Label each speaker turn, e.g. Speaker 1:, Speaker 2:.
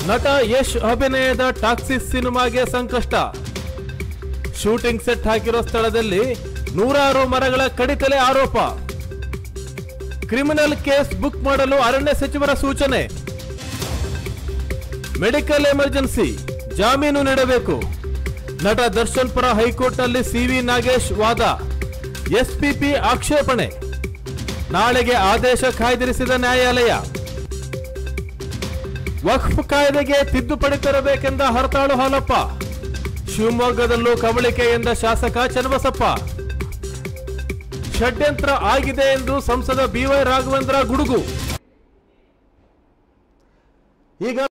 Speaker 1: ನಟ ಯಶ್ ಅಭಿನಯದ ಟಾಕ್ಸಿಸ್ ಸಿನಿಮಾಗೆ ಸಂಕಷ್ಟ ಶೂಟಿಂಗ್ ಸೆಟ್ ಹಾಕಿರೋ ಸ್ಥಳದಲ್ಲಿ ನೂರಾರು ಮರಗಳ ಕಡಿತಲೆ ಆರೋಪ ಕ್ರಿಮಿನಲ್ ಕೇಸ್ ಬುಕ್ ಮಾಡಲು ಅರಣ್ಯ ಸಚಿವರ ಸೂಚನೆ ಮೆಡಿಕಲ್ ಎಮರ್ಜೆನ್ಸಿ ಜಾಮೀನು ನೀಡಬೇಕು ನಟ ದರ್ಶನ್ ಪರ ಹೈಕೋರ್ಟ್ನಲ್ಲಿ ಸಿವಿ ನಾಗೇಶ್ ವಾದ ಎಸ್ಪಿಪಿ ಆಕ್ಷೇಪಣೆ ನಾಳೆಗೆ ಆದೇಶ ಕಾಯ್ದಿರಿಸಿದ ನ್ಯಾಯಾಲಯ ವಕ್ಫ್ ಕಾಯ್ದೆಗೆ ತಿದ್ದುಪಡಿ ತರಬೇಕೆಂದ ಹರತಾಳು ಹಾಲಪ್ಪ ಶಿವಮೊಗ್ಗದಲ್ಲೂ ಕಬಳಿಕೆ ಎಂದ ಶಾಸಕ ಚನ್ನಬಸಪ್ಪ ಷಡ್ಯಂತ್ರ ಆಗಿದೆ ಎಂದು ಸಂಸದ ಬಿವೈ ರಾಘವೇಂದ್ರ ಗುಡುಗು ಈಗ